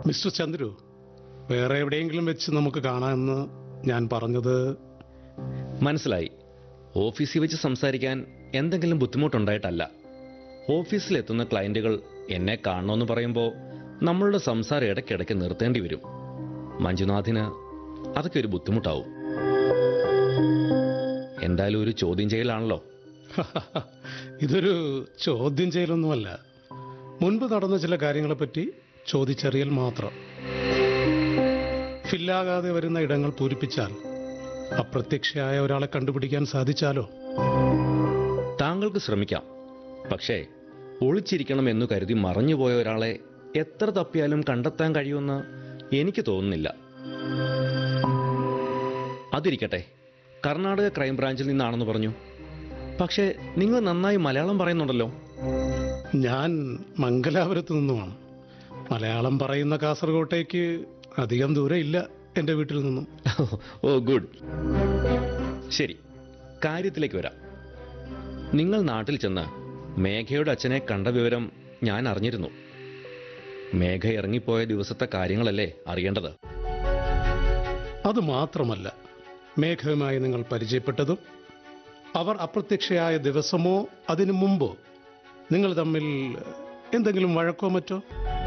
Mister Chandru വേറെ എവിടെയെങ്കിലും വെച്ച് നമുക്ക് കാണാമെന്ന് ഞാൻ പറഞ്ഞത് മനസ്സിലായി ഓഫീസിൽ വെച്ച് സംസാരിക്കാൻ എന്തെങ്കിലും ബുദ്ധിമുട്ടുണ്ടായിട്ടല്ല ഓഫീസിലെത്തുന്ന ക്ലയന്റുകൾ എന്നെ കാണണമെന്ന് പറയുമ്പോൾ നമ്മളുടെ സംസാരം ഇടയ്ക്കിടയ്ക്ക് നിർത്തേണ്ടി വരും മഞ്ജുനാഥിന് അതൊക്കെ ഒരു ബുദ്ധിമുട്ടാവും എന്തായാലും ഒരു ചോദ്യം ചെയ്യലാണല്ലോ ഇതൊരു ചോദ്യം ചെയ്യലൊന്നുമല്ല മുൻപ് നടന്ന ചില കാര്യങ്ങളെപ്പറ്റി ചോദിച്ചറിയൽ മാത്രം ഫില്ലാകാതെ വരുന്ന ഇടങ്ങൾ പൂരിപ്പിച്ചാൽ അപ്രത്യക്ഷയായ ഒരാളെ കണ്ടുപിടിക്കാൻ സാധിച്ചാലോ താങ്കൾക്ക് ശ്രമിക്കാം പക്ഷേ ഒളിച്ചിരിക്കണം എന്നു കരുതി മറഞ്ഞുപോയ ഒരാളെ എത്ര തപ്പിയാലും കണ്ടെത്താൻ കഴിയുമെന്ന് എനിക്ക് തോന്നുന്നില്ല അതിരിക്കട്ടെ കർണാടക ക്രൈംബ്രാഞ്ചിൽ നിന്നാണെന്ന് പറഞ്ഞു പക്ഷേ നിങ്ങൾ നന്നായി മലയാളം പറയുന്നുണ്ടല്ലോ ഞാൻ മംഗലാപുരത്ത് നിന്നുമാണ് മലയാളം പറയുന്ന കാസർഗോട്ടേക്ക് അധികം ദൂരം ഇല്ല എൻ്റെ വീട്ടിൽ നിന്നും ഓ ഗുഡ് ശരി കാര്യത്തിലേക്ക് വരാം നിങ്ങൾ നാട്ടിൽ ചെന്ന് മേഘയുടെ അച്ഛനെ കണ്ട വിവരം ഞാൻ അറിഞ്ഞിരുന്നു മേഘ ഇറങ്ങിപ്പോയ ദിവസത്തെ കാര്യങ്ങളല്ലേ അറിയേണ്ടത് അത് മാത്രമല്ല മേഘയുമായി നിങ്ങൾ പരിചയപ്പെട്ടതും അവർ അപ്രത്യക്ഷയായ ദിവസമോ അതിനു മുമ്പോ നിങ്ങൾ തമ്മിൽ എന്തെങ്കിലും വഴക്കോ മറ്റോ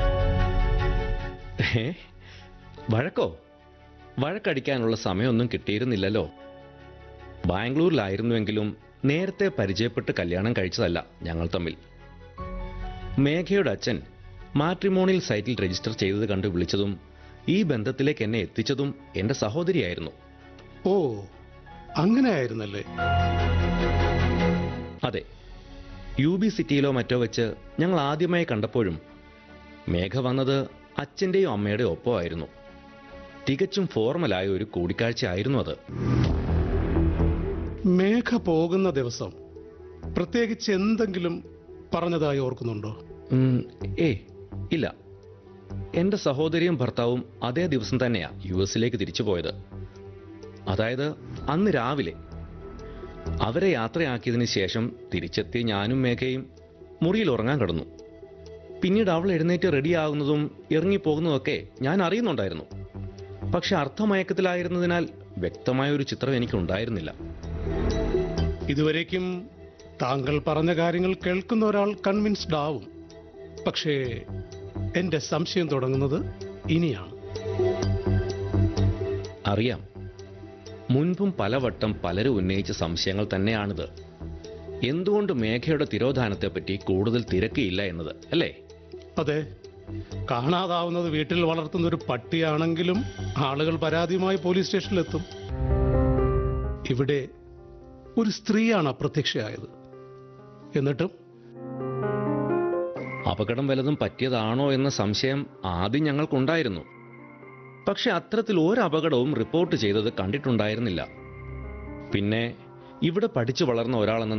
ഏ? വഴക്കോ വഴക്കടിക്കാനുള്ള സമയമൊന്നും കിട്ടിയിരുന്നില്ലല്ലോ ബാംഗ്ലൂരിലായിരുന്നുവെങ്കിലും നേരത്തെ പരിചയപ്പെട്ട് കല്യാണം കഴിച്ചതല്ല ഞങ്ങൾ തമ്മിൽ മേഘയുടെ അച്ഛൻ മാട്രിമോണിയൽ സൈറ്റിൽ രജിസ്റ്റർ ചെയ്തത് കണ്ട് വിളിച്ചതും ഈ ബന്ധത്തിലേക്ക് എന്നെ എത്തിച്ചതും എന്റെ സഹോദരിയായിരുന്നു ഓ അങ്ങനെയായിരുന്നല്ലേ അതെ യു ബി സിറ്റിയിലോ മറ്റോ വെച്ച് ഞങ്ങൾ ആദ്യമായി കണ്ടപ്പോഴും മേഘ വന്നത് അച്ഛൻ്റെയും അമ്മയുടെയും ഒപ്പമായിരുന്നു തികച്ചും ഫോർമലായ ഒരു കൂടിക്കാഴ്ച ആയിരുന്നു അത് മേഘ പോകുന്ന ദിവസം പ്രത്യേകിച്ച് എന്തെങ്കിലും പറഞ്ഞതായി ഓർക്കുന്നുണ്ടോ ഉം, ഏയ് ഇല്ല എൻ്റെ സഹോദരിയും ഭർത്താവും അതേ ദിവസം തന്നെയാ യു എസിലേക്ക് തിരിച്ചു പോയത് അതായത് അന്ന് രാവിലെ അവരെ യാത്രയാക്കിയതിന് ശേഷം തിരിച്ചെത്തി ഞാനും മേഘയും മുറിയിൽ ഉറങ്ങാൻ കിടന്നു പിന്നീട് അവൾ എഴുന്നേറ്റ് റെഡിയാകുന്നതും ഇറങ്ങിപ്പോകുന്നതൊക്കെ ഞാൻ അറിയുന്നുണ്ടായിരുന്നു പക്ഷെ അർത്ഥമയക്കത്തിലായിരുന്നതിനാൽ വ്യക്തമായ ഒരു ചിത്രം എനിക്കുണ്ടായിരുന്നില്ല ഇതുവരേക്കും താങ്കൾ പറഞ്ഞ കാര്യങ്ങൾ കേൾക്കുന്ന ഒരാൾ കൺവിൻസ്ഡ് ആവും പക്ഷേ എന്റെ സംശയം തുടങ്ങുന്നത് ഇനിയാണ് അറിയാം മുൻപും പലവട്ടം പലരും ഉന്നയിച്ച സംശയങ്ങൾ തന്നെയാണിത് എന്തുകൊണ്ട് മേഘയുടെ തിരോധാനത്തെപ്പറ്റി കൂടുതൽ തിരക്കിയില്ല എന്നത് അല്ലേ അതെ കാണാതാവുന്നത് വീട്ടിൽ വളർത്തുന്ന ഒരു പട്ടിയാണെങ്കിലും ആളുകൾ പരാതിയുമായി പോലീസ് സ്റ്റേഷനിലെത്തും ഇവിടെ ഒരു സ്ത്രീയാണ് അപ്രത്യക്ഷയായത് എന്നിട്ടും അപകടം വല്ലതും പറ്റിയതാണോ എന്ന സംശയം ആദ്യം ഞങ്ങൾക്കുണ്ടായിരുന്നു പക്ഷെ അത്തരത്തിൽ ഒരു അപകടവും റിപ്പോർട്ട് ചെയ്തത് കണ്ടിട്ടുണ്ടായിരുന്നില്ല പിന്നെ ഇവിടെ പഠിച്ചു വളർന്ന ഒരാളെന്ന